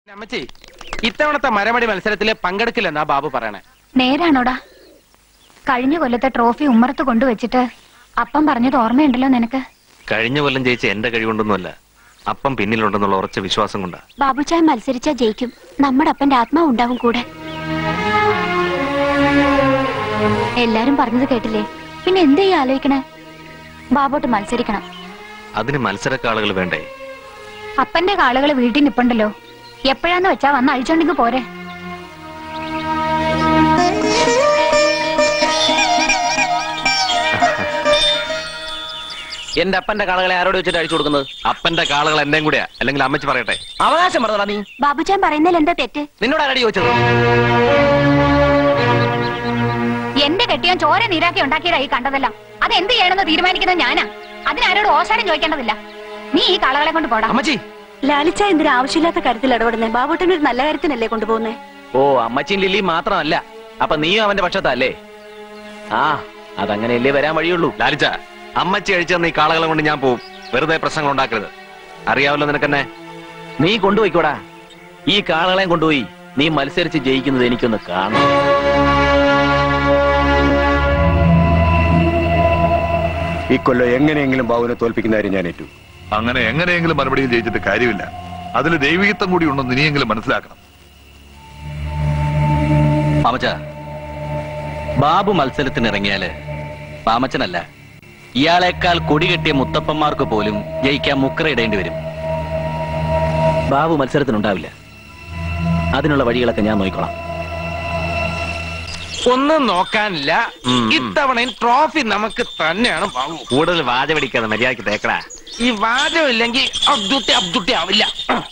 അമ്മച്ചി ഇത്തവണത്തെ മരമടി മത്സരത്തില് പങ്കെടുക്കില്ലെന്നാ ബാബു പറയണേ നേരാണോടാ കഴിഞ്ഞ കൊല്ലത്തെ ട്രോഫി ഉമ്മറത്ത് കൊണ്ടുവച്ചിട്ട് അപ്പം പറഞ്ഞത് ഓർമ്മയുണ്ടല്ലോ നിനക്ക് കഴിഞ്ഞ കൊല്ലം ജയിച്ച എന്റെ കഴിവുകൊണ്ടൊന്നുമല്ല അപ്പം പിന്നിലുണ്ടെന്നുള്ള ഉറച്ച വിശ്വാസം കൊണ്ടാ ബാബുചാൻ മത്സരിച്ചാ ജയിക്കും നമ്മുടെ അപ്പന്റെ ആത്മാവ് ഉണ്ടാവും കൂടെ എല്ലാരും പറഞ്ഞത് കേട്ടില്ലേ പിന്നെ എന്താ ഈ ആലോചിക്കണേ ബാബോട്ട് മത്സരിക്കണം അതിന് മത്സരക്കാളുകൾ വേണ്ടേ അപ്പന്റെ കാളുകൾ വീട്ടിൽ നിപ്പുണ്ടല്ലോ എപ്പോഴാന്ന് വെച്ചാ വന്ന് അഴിച്ചോണ്ടെങ്കിൽ പോരെ എന്റെ അപ്പന്റെ കാളകളെ ആരോട് വെച്ചിട്ട് അടിച്ചു കൊടുക്കുന്നത് അപ്പന്റെ കാളുകൾ എന്റെയും കൂടെയാ അല്ലെങ്കിൽ അമ്മച്ചി പറയട്ടെ അവകാശം പറഞ്ഞതാ നീ ബാബുചാൻ പറയുന്നതിൽ എന്താ തെറ്റ് നിന്നോട് ആരടി ചോദിച്ചത് എന്റെ കെട്ടിയാൻ ചോര നീരാക്കി ഉണ്ടാക്കിയതായി കണ്ടതെല്ലാം അത് എന്ത് ചെയ്യണമെന്ന് തീരുമാനിക്കുന്നത് ഞാനാ അതിനാരോട് ഓശാരം ചോദിക്കേണ്ടതില്ല നീ ഈ കളകളെ കൊണ്ട് പോടാ അമ്മച്ചി ലാലിച്ച എന്തിനാ ആവശ്യമില്ലാത്ത കാര്യത്തിൽ ഇടപെടുന്നേ ബാബുട്ടൻ ഒരു നല്ല കാര്യത്തിനല്ലേ കൊണ്ടുപോകുന്നേ ഓ അമ്മച്ചിയും ലില്ലി മാത്രമല്ല അപ്പൊ നീയും അവന്റെ പക്ഷത്തല്ലേ ആ അതങ്ങനെയല്ലേ വരാൻ വഴിയുള്ളൂ ലാലിച്ച അമ്മച്ചി അഴിച്ചു തന്ന ഈ കാളകളെ കൊണ്ട് ഞാൻ പോവും വെറുതെ പ്രശ്നങ്ങൾ ഉണ്ടാക്കരുത് അറിയാവല്ലോ നിനക്കെന്നെ നീ കൊണ്ടുപോയിക്കോടാ ഈ കാളകളെയും കൊണ്ടുപോയി നീ മത്സരിച്ച് ജയിക്കുന്നത് എനിക്കൊന്ന് കാണണം ഈ കൊല്ലം എങ്ങനെയെങ്കിലും ബാബുവിനെ തോൽപ്പിക്കുന്ന കാര്യം ഞാൻ ഏറ്റു അങ്ങനെ എങ്ങനെയെങ്കിലും മറുപടിയും ജയിച്ചിട്ട് കാര്യമില്ല അതിൽ ദൈവികത്വം കൂടി ഉണ്ടെന്ന് ഇനിയെങ്കിലും മനസ്സിലാക്കണം പാമച്ച ബാബു മത്സരത്തിന് ഇറങ്ങിയാല് പാമച്ചനല്ല ഇയാളെക്കാൾ കൊടികെട്ടിയ മുത്തപ്പന്മാർക്ക് പോലും ജയിക്കാൻ മുക്കറയിടേണ്ടി വരും ബാബു മത്സരത്തിനുണ്ടാവില്ല അതിനുള്ള വഴികളൊക്കെ ഞാൻ നോക്കിക്കോളാം ഒന്നും നോക്കാനില്ല ഉം. ഇത്തവണയും ട്രോഫി നമുക്ക് തന്നെയാണ് ബാബു കൂടുതൽ വാച പിടിക്കാതെ മര്യാദക്ക് തേക്കടാ ഈ വാചകം ഇല്ലെങ്കിൽ അബ്ദുട്ടി അബ്ദുട്ടി ആവില്ല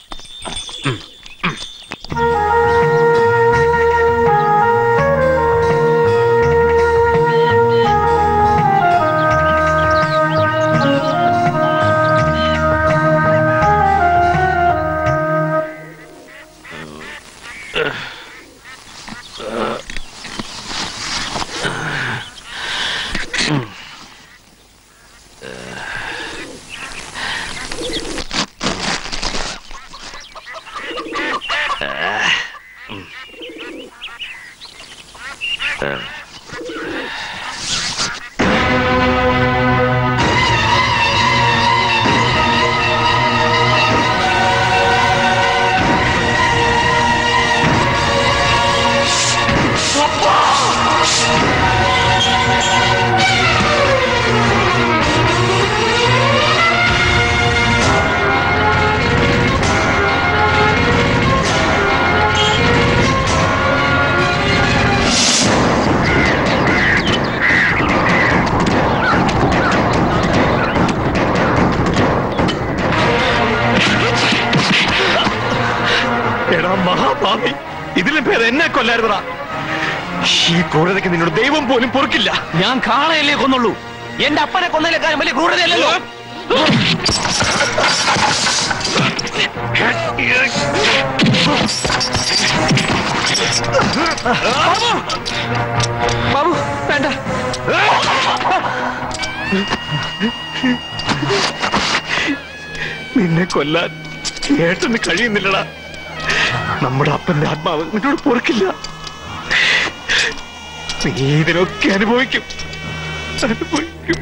എടാ മഹാഭാവി ഇതിലും ഭേദം എന്നെ കൊല്ലായിരുന്നടാ ഈ ക്രൂരതയ്ക്ക് നിന്നോട് ദൈവം പോലും പൊറുക്കില്ല ഞാൻ കാളയല്ലേ കൊന്നുള്ളൂ എന്റെ അപ്പനെ കൊന്നതിലേക്കാളും വലിയ ക്രൂരതയല്ലല്ലോ ബാബു വേണ്ട നിന്നെ കൊല്ലാൻ ഏട്ടന് കഴിയുന്നില്ലടാ നമ്മുടെ അപ്പന്റെ ആത്മാവ് നിന്നോട് പൊറുക്കില്ല നീ ഇതിനൊക്കെ അനുഭവിക്കും അനുഭവിക്കും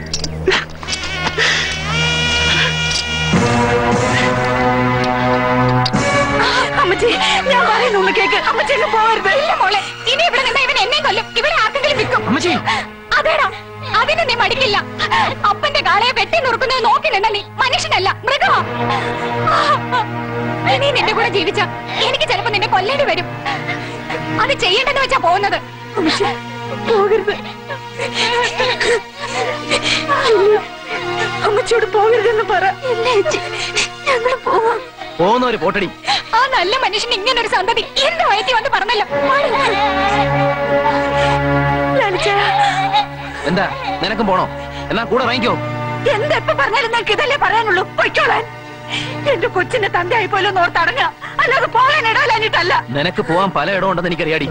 അമ്മച്ചി ഞാൻ പറയുന്നു കേക്ക് അമ്മച്ചി അങ്ങ് പോകരുത് ഇല്ല മോളെ ഇനി ഇവിടെ നിന്ന് ഇവൻ എന്നെ കൊല്ലും ഇവിടെ ആർക്കെങ്കിലും വിൽക്കും അമ്മച്ചി അതേടാ അതിന് നീ മടിക്കില്ല അപ്പന്റെ കാളയെ വെട്ടി നുറുക്കുന്നത് നോക്കി നിന്ന നീ മനുഷ്യനല്ല മൃഗമാ നീ നിന്റെ കൂടെ ജീവിച്ച എനിക്ക് ചിലപ്പോ നിന്നെ കൊല്ലേണ്ടി വരും അത് ചെയ്യണ്ടെന്ന് വെച്ചാ പോകുന്നത് പോകരുത് അമ്മച്ചിയോട് പോകരുതെന്ന് പറ ഞങ്ങൾ പോവാം പോകുന്നവര് പോട്ടടി ആ നല്ല മനുഷ്യൻ ഇങ്ങനൊരു സന്തതി എന്റെ വയറ്റി വന്ന് പറഞ്ഞല്ലോ ലാലിച്ച എന്താ നിനക്കും പോണോ എന്നാ കൂടെ വാങ്ങിക്കോ എന്തെപ്പ പറഞ്ഞാലും നിനക്ക് ഇതല്ലേ പറയാനുള്ളൂ പൊയ്ക്കോളാൻ എന്റെ കൊച്ചിന്റെ തന്തയായി പോലും ഓർത്തടങ്ങ അല്ലാതെ പോകാൻ ഇടാലാഞ്ഞിട്ടല്ല നിനക്ക് പോവാൻ പല ഇടം ഉണ്ടെന്ന് എനിക്കറിയാടി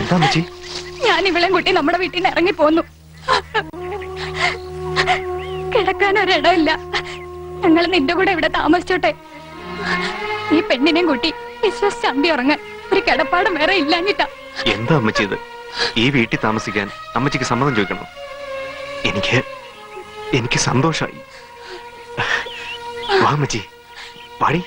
എന്താ അമ്മച്ചി ഞാൻ ഇവളെയും കുട്ടി നമ്മുടെ വീട്ടിൽ നിന്ന് ഇറങ്ങി പോന്നു കിടക്കാൻ ഒരിടമില്ല ഞങ്ങൾ നിന്റെ കൂടെ ഇവിടെ താമസിച്ചോട്ടെ ഈ പെണ്ണിനെയും കുട്ടി വിശ്വസിച്ച് അന്തി ഉറങ്ങാൻ ഒരു കിടപ്പാടും വേറെ ഇല്ലാഞ്ഞിട്ടാ എന്താ അമ്മച്ചി ഇത് ഈ വീട്ടിൽ താമസിക്കാൻ അമ്മച്ചിക്ക് സമ്മതം ചോദിക്കണം എനിക്ക് എനിക്ക് സന്തോഷമായി വാ അമ്മച്ചി പാടി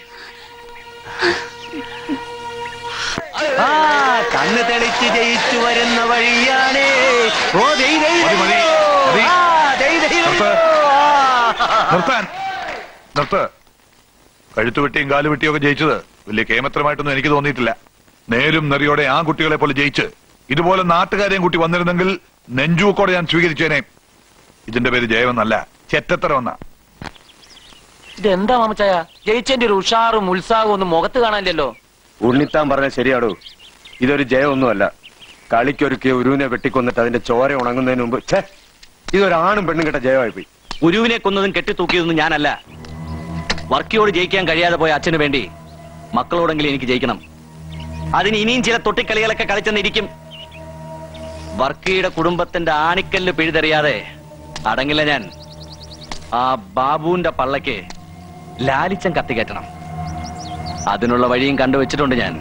ആ കണ്ണ് തെളിച്ച് ജയിച്ചു വരുന്ന വഴിയാണേ ഓ ദൈ ദൈ മതി, മതി, മതി. ആ, ദൈ ദൈ നിർത്ത്. ആ. നിർത്താൻ നിർത്ത് കഴുത്തു വെട്ടിയും കാല് വെട്ടിയും ഒക്കെ ജയിച്ചത് വലിയ കേമത്രമായിട്ടൊന്നും എനിക്ക് തോന്നിയിട്ടില്ല നേരും നെറിയോടെ ആ കുട്ടികളെ പോലെ ജയിച്ച് ഇതുപോലെ നാട്ടുകാരെയും കുട്ടി വന്നിരുന്നെങ്കിൽ നെഞ്ചൂക്കോടെ ഞാൻ സ്വീകരിച്ചേനെ ഇതിന്റെ പേര് ജയമെന്നല്ല ചെറ്റത്തരമെന്ന ഇതെന്താ മാമച്ചായ ജയിച്ചതിന്റെ ഒരു ഉഷാറും ഉത്സാഹവും ഒന്നും മുഖത്ത് കാണാനില്ലല്ലോ ഉണ്ണിത്താൻ പറഞ്ഞ ശരിയാടോ ഇതൊരു ജയമൊന്നുമല്ല കളിക്കൊരുക്കിയ ഉരുവിനെ വെട്ടിക്കൊന്നിട്ട് അതിന്റെ ചോര ഉണങ്ങുന്നതിന് മുമ്പ് ഛേ ഇതൊരാണും പെണ്ണും കേട്ട ജയമായി പോയി ഗുരുവിനെ കൊന്നതും കെട്ടിത്തൂക്കിയതൊന്നും ഞാനല്ല വർക്കിയോട് ജയിക്കാൻ കഴിയാതെ പോയ അച്ഛന് വേണ്ടി മക്കളോടെങ്കിലും എനിക്ക് ജയിക്കണം അതിന് ഇനിയും ചില തൊട്ടിക്കളികളൊക്കെ കളിച്ചെന്നിരിക്കും വർക്കിയുടെ കുടുംബത്തിന്റെ ആണിക്കല്ല് പിഴുതെറിയാതെ അടങ്ങില്ല ഞാൻ ആ ബാബുവിന്റെ പള്ളയ്ക്ക് ലാലിച്ചം കത്തിക്കയറ്റണം അതിനുള്ള വഴിയും കണ്ടുവച്ചിട്ടുണ്ട് ഞാൻ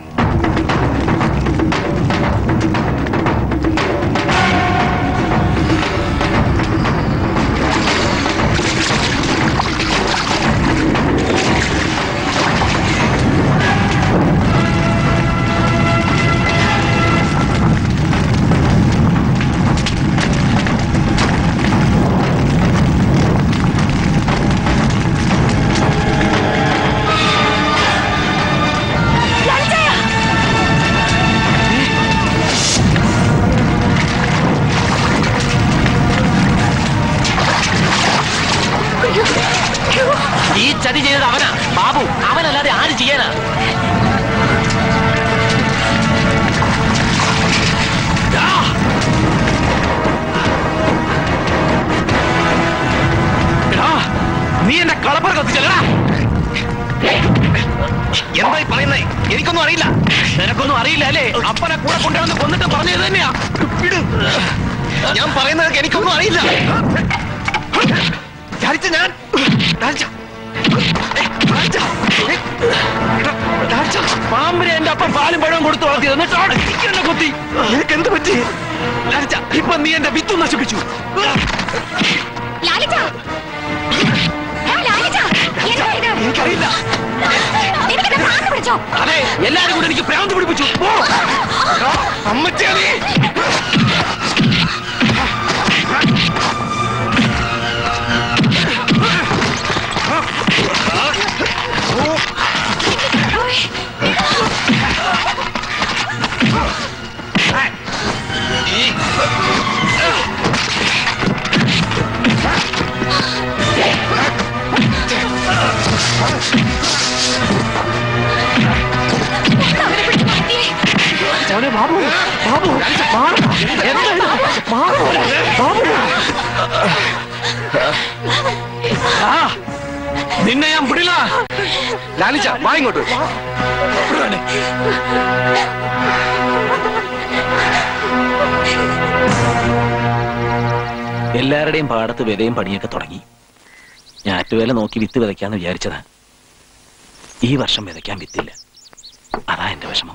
ഈ ചതി ചെയ്തത് അവനാ ബാബു അവനല്ലാതെ ആര് ചെയ്യാനാ ദാ. എടാ, നീ എന്റെ കളപ്പറ കത്തിച്ചല്ലടാ എന്തായി പറയുന്നേ എനിക്കൊന്നും അറിയില്ല നിനക്കൊന്നും അറിയില്ല അല്ലേ അപ്പനെ കൂടെ കൊണ്ടുവന്ന് കൊന്നിട്ട് പറഞ്ഞത് തന്നെയാ വിട്. ഞാൻ പറയുന്നത് എനിക്കൊന്നും അറിയില്ല ധരിച്ച ഞാൻ ധരിച്ച. ഏയ്, ധരിച്ച. ഏയ്, എടാ, ധരിച്ച. പാമ്പിനെ എന്റെ അപ്പം പാലും പഴവും കൊടുത്തു വളർത്തിയത് എന്നിട്ടാണ് എന്നെ കൊത്തി നിനക്ക് എന്ത് പറ്റി ധരിച്ച ഇപ്പൊ നീ എന്റെ വിത്തു നശിപ്പിച്ചു ലാലിച്ച ആ, ലാലിച്ച എന്താ ഇത് എനിക്കറിയില്ല നിനക്കെന്താ ഭ്രാന്ത് പിടിച്ചോ അതെ എല്ലാരും കൂടെ എനിക്ക് പ്രാന്ത് പിടിപ്പിച്ചു പോ. എടാ, അമ്മച്ചിയാ നീ അവരെ പിടിച്ച് മാറ്റിയേ മോനെ ബാബു ബാബു മാറ്. എന്താ ഇത്? മാറ് മോനെ. ബാബു ആ, നിന്നെ ഞാൻ പിടില്ല ലാലിച്ച വാ ഇങ്ങോട്ട് വിടുവാനെ. എല്ലാവരുടെയും പാടത്ത് വിതയും പണിയൊക്കെ തുടങ്ങി ഞാറ്റുവേല നോക്കി വിത്ത് വിതയ്ക്കാന്ന് വിചാരിച്ചതാ ഈ വർഷം വിതയ്ക്കാൻ വിത്തില്ല അതാ എന്റെ വിഷമം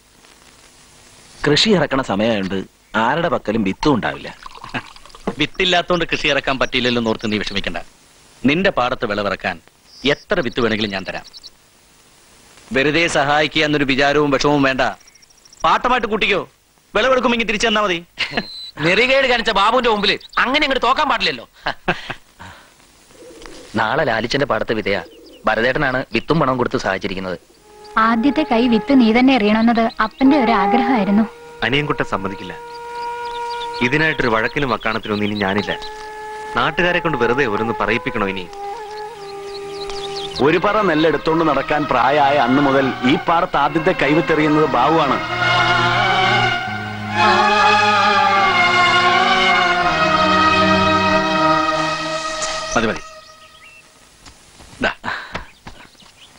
കൃഷി ഇറക്കണ സമയമായോണ്ട് ആരുടെ പക്കലും വിത്തും ഉണ്ടാവില്ല വിത്തില്ലാത്തോണ്ട് കൃഷി ഇറക്കാൻ പറ്റിയില്ലല്ലോ ഓർത്ത് നീ വിഷമിക്കണ്ട നിന്റെ പാടത്ത് വിളവിറക്കാൻ എത്ര വിത്ത് വേണമെങ്കിലും ഞാൻ തരാം വെറുതെ സഹായിക്കുക എന്നൊരു വിചാരവും വിഷമവും വേണ്ട പാട്ടമായിട്ട് കൂട്ടിക്കോ വിളവെടുക്കുമെങ്കിൽ തിരിച്ചു തന്നാ മതി നെറികേട് കാണിച്ച ബാബുവിന്റെ മുമ്പില് അങ്ങനെ അങ്ങോട്ട് തോക്കാൻ പാടില്ലല്ലോ നാളെ ലാലിച്ചന്റെ പാടത്ത് വിതയാ ഭരതേട്ടനാണ് വിത്തും പണവും കൊടുത്ത് സഹായിച്ചിരിക്കുന്നത് ആദ്യത്തെ കൈ വിത്ത് നീ തന്നെ എറിയണമെന്നത് അപ്പന്റെ ഒരു ആഗ്രഹമായിരുന്നു അനിയൻകുട്ട സമ്മതിക്കില്ല ഇതിനായിട്ടൊരു വഴക്കിലും വക്കാണത്തിനൊന്നും ഇനി ഞാനില്ല നാട്ടുകാരെ കൊണ്ട് വെറുതെ ഓരോന്ന് പറയിപ്പിക്കണോ ഇനി ഒരു പറ നെല്ലെടുത്തോണ്ട് നടക്കാൻ പ്രായമായ അന്ന് മുതൽ ഈ പാടത്ത് ആദ്യത്തെ കൈവിത്തെറിയുന്നത് ബാബുവാണ് മതി മതി ദാ.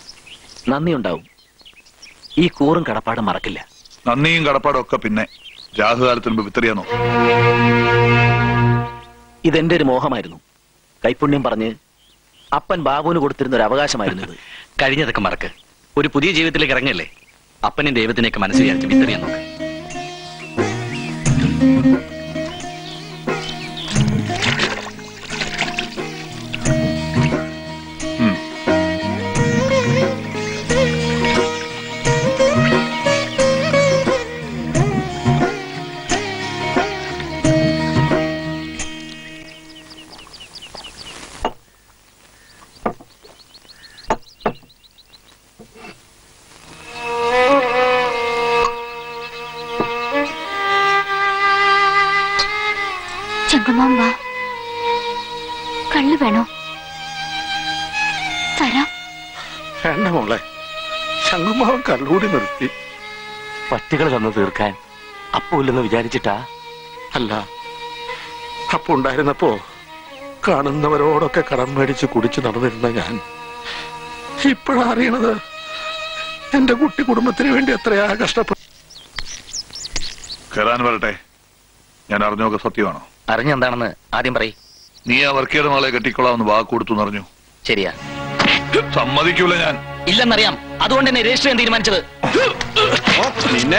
നന്ദി ഉണ്ടാവും ഈ കൂറും കടപ്പാടും മറക്കില്ല നന്ദിയും കടപ്പാടും ഒക്കെ പിന്നെ രാഹുകാലത്തിന് മുമ്പ് വിത്തറിയാൻ നോക്കി ഇതെന്റെ ഒരു മോഹമായിരുന്നു കൈപുണ്യം പറഞ്ഞ് അപ്പൻ ബാബുവിന് കൊടുത്തിരുന്ന ഒരു അവകാശമായിരുന്നു ഇത് കഴിഞ്ഞതൊക്കെ മറക്ക് ഒരു പുതിയ ജീവിതത്തിലേക്ക് ഇറങ്ങല്ലേ അപ്പനും ദൈവത്തിനെയൊക്കെ മനസ്സിൽ വിചാരിച്ച് വിത്തറിയാൻ നോക്ക് ചെങ്കമാൻ വാ കള്ളു വേണോ തരാം വേണ്ട മോളെ ശങ്കുമാവൻ കള്ളുകൂടി നിർത്തി പറ്റുകൾ തന്നു തീർക്കാൻ അപ്പൂല്ലെന്ന് വിചാരിച്ചിട്ടാ അല്ല അപ്പൊ ഉണ്ടായിരുന്നപ്പോ കാണുന്നവരോടൊക്കെ കടം മേടിച്ച് കുടിച്ചു നടന്നിരുന്ന ഞാൻ ഇപ്പോഴാ അറിയണത് എന്റെ കുട്ടി കുടുംബത്തിന് വേണ്ടി എത്രയാ കഷ്ടപ്പെട്ടു കയറാൻ വരട്ടെ ഞാൻ അറിഞ്ഞൊക്കെ സത്യമാണോ അറിഞ്ഞെന്താണെന്ന് ആദ്യം പറയ് നീ ആ വർക്കിയുടെ മകളെ കെട്ടിക്കൊള്ളാമെന്ന് വാക്ക് കൊടുത്തു അറിഞ്ഞു ശരിയാ സമ്മതിക്കൂല ഞാൻ ഇല്ലെന്നറിയാം അതുകൊണ്ട് തന്നെ രജിസ്റ്റർ ചെയ്യാൻ തീരുമാനിച്ചത് നിന്നെ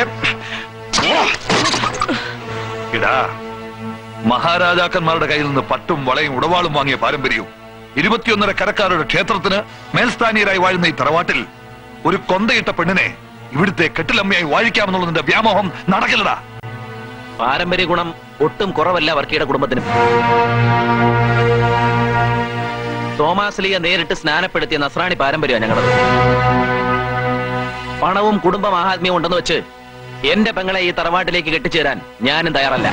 ഇടാ മഹാരാജാക്കന്മാരുടെ കയ്യിൽ നിന്ന് പട്ടും വളയും ഉടവാളും വാങ്ങിയ പാരമ്പര്യവും ഇരുപത്തിയൊന്നര കരക്കാരുടെ ക്ഷേത്രത്തിന് മേൽസ്ഥാനീയരായി വാഴുന്ന ഈ തറവാട്ടിൽ ഒരു കൊന്തയിട്ട പെണ്ണിനെ ഇവിടുത്തെ കെട്ടിലമ്മയായി വാഴിക്കാമെന്നുള്ളതിന്റെ വ്യാമോഹം നടക്കില്ലടാ പാരമ്പര്യ ഗുണം ഒട്ടും കുറവല്ല വർക്കിയുടെ കുടുംബത്തിനും തോമാസ്ലിയെ നേരിട്ട് സ്നാനപ്പെടുത്തിയ നസ്രാണി പാരമ്പര്യമാണ് ഞങ്ങളത് പണവും കുടുംബ മഹാത്മ്യവും ഉണ്ടെന്ന് വെച്ച് എന്റെ പെങ്ങളെ ഈ തറവാട്ടിലേക്ക് കെട്ടിച്ചേരാൻ ഞാനും തയ്യാറല്ല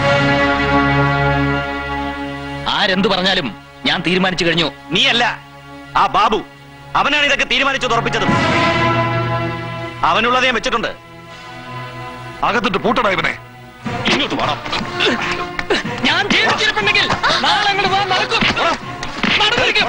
ആരെന്തു പറഞ്ഞാലും ഞാൻ തീരുമാനിച്ചു കഴിഞ്ഞു നീയല്ല ആ ബാബു അവനാണ് ഇതൊക്കെ തീരുമാനിച്ചു തുറപ്പിച്ചത് അവനുള്ളത് ഞാൻ വെച്ചിട്ടുണ്ട് അകത്തിട്ട് പൂട്ടടാ ഇവനെ ഇങ്ങോട്ട് വേണം ഞാൻ ജീവിച്ചിരിപ്പുണ്ടെങ്കിൽ നാളെ അങ്ങോട്ട് പോകാൻ നടക്കും നടന്നിരിക്കും.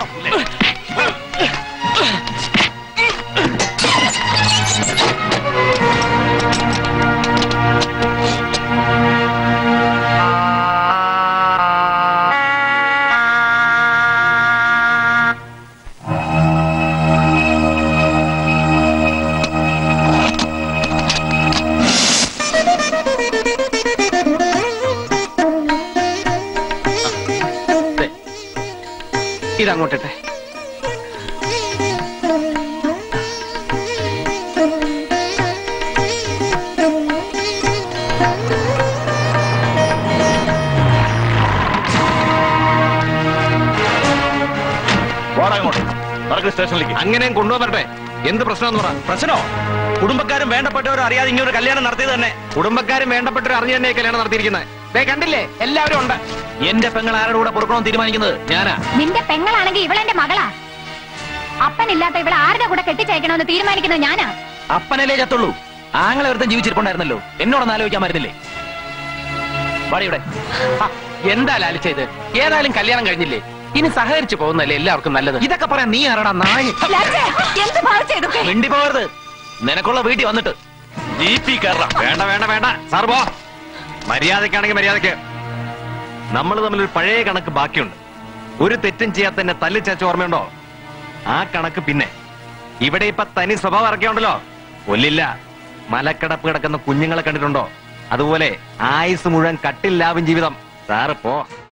ദേ, ഇതങ്ങോട്ടെ പോടാ അങ്ങോട്ട്. നടക്ക് സ്റ്റേഷനിലേക്ക് അങ്ങനെയും കൊണ്ടുവന്നട്ടെ എന്ത് പ്രശ്നം പറ പ്രശ്നോ കുടുംബക്കാരും വേണ്ടപ്പെട്ടവരും അറിയാതെ ഇങ്ങനെ ഒരു കല്യാണം നടത്തിയത് തന്നെ കുടുംബക്കാരും വേണ്ടപ്പെട്ടവർ അറിഞ്ഞു തന്നെ ഈ കല്യാണം നടത്തിയിരിക്കുന്നത് ദേ കണ്ടില്ലേ എല്ലാവരും ഉണ്ട് എന്റെ പെങ്ങൾ ആരുടെ കൂടെ പൊറുക്കണമെന്ന് തീരുമാനിക്കുന്നത് ഞാനാ നിന്റെ പെങ്ങളാണെങ്കിൽ ഇവളെന്റെ മകളാ അപ്പനില്ലാത്ത ഇവളെ ആരുടെ കൂടെ കെട്ടിച്ചയക്കണമെന്ന് തീരുമാനിക്കുന്നത് ഞാനാ അപ്പനല്ലേ ചത്തുള്ളൂ ആങ്ങളെ ഒരുത്തൻ ജീവിച്ചിരിപ്പുണ്ടായിരുന്നല്ലോ എന്നോടൊന്ന് ആലോചിക്കാൻ പറ്റുന്നില്ലേ വാടിയുടെ ഹ, എന്താ ലാലിച്ച ഇത് ഏതായാലും കല്യാണം കഴിഞ്ഞില്ലേ ഇനി സഹകരിച്ചു പോകുന്നല്ലേ എല്ലാവർക്കും നല്ലത് ഇതൊക്കെ പറയാൻ നീ ആരടാ നായ ലാച്ചേ, എന്ത് ഭാവിച്ച ഇതൊക്കെ മിണ്ടി പോകരുത് നിനക്കുള്ള വീട്ടിൽ വന്നിട്ട് ജീപ്പി കയറാം വേണ്ട വേണ്ട വേണ്ട സാർ പോ മര്യാദക്കാണെങ്കിൽ മര്യാദക്ക് നമ്മൾ തമ്മിൽ ഒരു പഴയ കണക്ക് ബാക്കിയുണ്ട് ഒരു തെറ്റും ചെയ്യാത്ത എന്നെ തല്ലിച്ചച്ച ഓർമ്മയുണ്ടോ ആ കണക്ക് പിന്നെ ഇവിടെ ഇപ്പൊ തനി സ്വഭാവം ഇറക്കിയുണ്ടല്ലോ കൊല്ലില്ല മലക്കടപ്പ് കിടക്കുന്ന കുഞ്ഞുങ്ങളെ കണ്ടിട്ടുണ്ടോ അതുപോലെ ആയുസ് മുഴുവൻ കട്ടില്ലാവും ജീവിതം സാറ് പോ